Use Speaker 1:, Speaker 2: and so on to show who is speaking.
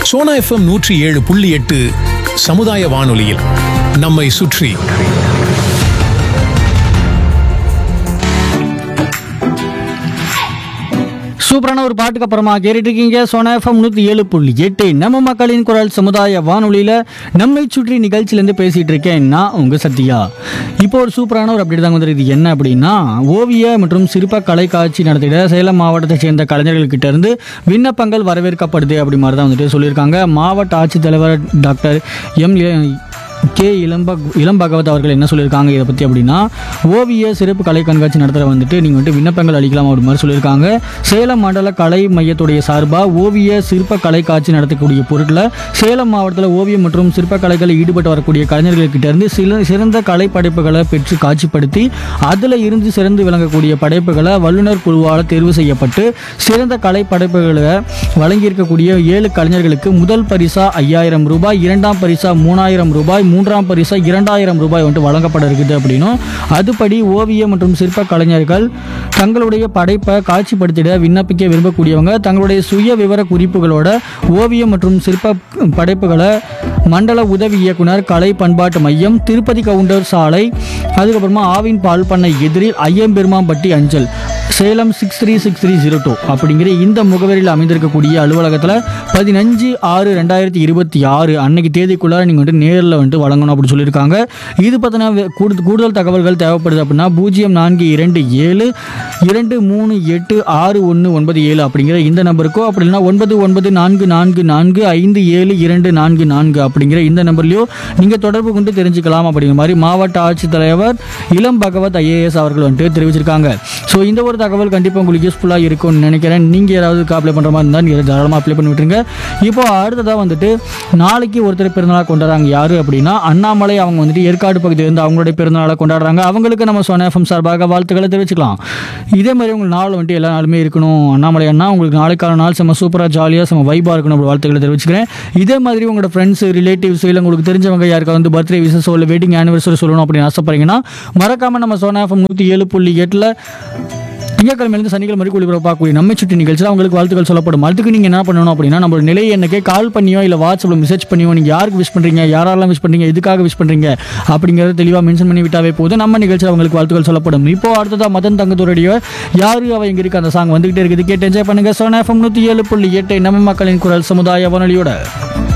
Speaker 1: Sona FM நூற்றி ஏழு புள்ளி எட்டு சமுதாய வானொலியில் நம்மை சுற்றி
Speaker 2: சூப்பரான ஒரு பாட்டுக்கு அப்புறமா கேட்டுட்டு இருக்கீங்க சோனா எஃப்எம் நூற்றி ஏழு புள்ளி எட்டு நம்ம மக்களின் குரல் சமுதாய வானொலியில் நம்மை சுற்றி நிகழ்ச்சியிலேருந்து பேசிகிட்டு இருக்கேன் நான் உங்கள் சத்யா இப்போ ஒரு சூப்பரான ஒரு அப்டேட் தாங்க வந்துருக்கு இது என்ன அப்படின்னா ஓவிய மற்றும் சிற்ப கலை காட்சி நடத்திட சேலம் மாவட்டத்தை சேர்ந்த கலைஞர்கள்கிட்ட இருந்து விண்ணப்பங்கள் வரவேற்கப்படுது அப்படி மாதிரி தான் வந்துட்டு சொல்லியிருக்காங்க மாவட்ட ஆட்சித்தலைவர் டாக்டர் எம் கே இளம்பக் இளம் பகவத் அவர்கள் என்ன சொல்லியிருக்காங்க இதை பற்றி அப்படின்னா ஓவிய சிறப்பு கலை கண்காட்சி நடத்துகிற வந்துட்டு நீங்கள் வந்துட்டு விண்ணப்பங்கள் அளிக்கலாம் அப்படி மாதிரி சொல்லியிருக்காங்க சேலம் மண்டல கலை மையத்துடைய சார்பாக ஓவிய சிற்ப கலை காட்சி நடத்தக்கூடிய பொருட்களை சேலம் மாவட்டத்தில் ஓவியம் மற்றும் சிற்ப கலைகளில் ஈடுபட்டு வரக்கூடிய கலைஞர்கள்கிட்ட இருந்து சில சிறந்த கலை படைப்புகளை பெற்று காட்சிப்படுத்தி அதில் இருந்து சிறந்து விளங்கக்கூடிய படைப்புகளை வல்லுநர் குழுவால் தேர்வு செய்யப்பட்டு சிறந்த கலை படைப்புகளை வழங்கியிருக்கக்கூடிய ஏழு கலைஞர்களுக்கு முதல் பரிசா ஐயாயிரம் ரூபாய் இரண்டாம் பரிசா மூணாயிரம் ரூபாய் மூன்றாம் பரிசா இரண்டாயிரம் ரூபாய் வந்துட்டு வழங்கப்பட இருக்குது அப்படின்னும் அதுபடி ஓவிய மற்றும் சிற்ப கலைஞர்கள் தங்களுடைய படைப்பை காட்சிப்படுத்திட விண்ணப்பிக்க விரும்பக்கூடியவங்க தங்களுடைய சுய விவர குறிப்புகளோட ஓவியம் மற்றும் சிற்ப படைப்புகளை மண்டல உதவி இயக்குனர் கலை பண்பாட்டு மையம் திருப்பதி கவுண்டர் சாலை அதுக்கப்புறமா ஆவின் பால் பண்ணை எதிரில் ஐயம்பெருமாம்பட்டி அஞ்சல் Salem six three six three zero two அப்படிங்கிற இந்த முகவரியில் அமைந்திருக்கக்கூடிய அலுவலகத்தில் பதினஞ்சு ஆறு ரெண்டாயிரத்தி இருபத்தி ஆறு அன்னைக்கு தேதிக்குள்ளார நீங்கள் வந்துட்டு நேரில் வந்துட்டு வழங்கணும் அப்படின்னு சொல்லியிருக்காங்க இது பற்றின கூடுதல் கூடுதல் தகவல்கள் தேவைப்படுது அப்படின்னா பூஜ்ஜியம் நான்கு இரண்டு ஏழு இரண்டு மூணு எட்டு ஆறு ஒன்று ஒன்பது ஏழு அப்படிங்கிற இந்த நம்பருக்கோ அப்படி இல்லைன்னா ஒன்பது ஒன்பது நான்கு நான்கு நான்கு ஐந்து ஏழு இரண்டு நான்கு நான்கு அப்படிங்கிற இந்த நம்பர்லையோ நீங்கள் தொடர்பு கொண்டு தெரிஞ்சுக்கலாம் அப்படிங்கிற மாதிரி மாவட்ட ஆட்சித்தலைவர் இளம் பகவத் ஐஏஎஸ் அவர்கள் வந்துட்டு தெரிவிச்சிருக்காங்க ஸோ இந்த ஒரு தகவல் கண்டிப்பாக உங்களுக்கு யூஸ்ஃபுல்லாக இருக்கும்னு நினைக்கிறேன் நீங்கள் யாராவது அப்ளை பண்ணுற மாதிரி இருந்தால் நீங்கள் தாராளமாக அப்ளை பண்ணி விட்டுருங்க இப்போ அடுத்ததாக வந்துட்டு நாளைக்கு ஒருத்தர் பிறந்தநாள் கொண்டாடுறாங்க யார் அப்படின்னா அண்ணாமலை அவங்க வந்துட்டு ஏற்காடு பகுதியிலிருந்து அவங்களுடைய பிறந்தநாளை கொண்டாடுறாங்க அவங்களுக்கு நம்ம சொன்ன எஃப்எம் சார்பாக வாழ்த்துக்களை தெரிவிச்சுக்கலாம் இதே மாதிரி உங்கள் நாள் வந்துட்டு எல்லா நாளுமே இருக்கணும் அண்ணாமலை அண்ணா உங்களுக்கு நாளைக்கான நாள் செம்ம சூப்பராக ஜாலியாக செம்ம வைபாக இருக்கணும் அப்படி வாழ்த்துக்களை தெரிவிச்சுக்கிறேன் இதே மாதிரி உங்களோட ஃப்ரெண்ட்ஸ் ரிலேட்டிவ்ஸ் இல்லை உங்களுக்கு தெரிஞ்சவங்க யாருக்கா வந்து பர்த்டே விசஸ் இல்லை வெட்டிங் ஆனிவர்சரி சொல்லணும் அப்படின்னு ஆசைப்படுறீங்கன்னா மறக்காமல் நம்ம சோனா எஃப்எம் நூற்றி ஏழு புள்ளி எட்டில் திங்கக்கிழமையிலிருந்து சனிக்கிழமை வரைக்கும் ஒளிபரப்பாகக்கூடிய நம்ம சுற்றி நிகழ்ச்சியில் உங்களுக்கு வாழ்த்துக்கள் சொல்லப்படும் அதுக்கு நீங்கள் என்ன பண்ணணும் அப்படின்னா நம்மளோட நிலை எண்ணுக்கே கால் பண்ணியோ இல்லை வாட்ஸ்அப்பில் மெசேஜ் பண்ணியோ நீங்கள் யாருக்கு விஷ் பண்ணுறீங்க யாரெல்லாம் விஷ் பண்ணுறீங்க எதுக்காக விஷ் பண்ணுறீங்க அப்படிங்கிறத தெளிவாக மென்ஷன் பண்ணி விட்டாவே போதும் நம்ம நிகழ்ச்சியில் அவங்களுக்கு வாழ்த்துக்கள் சொல்லப்படும் இப்போ அடுத்ததாக மதன் தங்கத்தோடைய யாரு அவ இங்கே இருக்கு அந்த சாங் வந்துகிட்டே இருக்குது கேட்டு என்ஜாய் பண்ணுங்க சோனா எஃப்எம் நூற்றி ஏழு புள்ளி எட்டு நம்ம மக்களின் குரல் சமுதாய வானொலியோட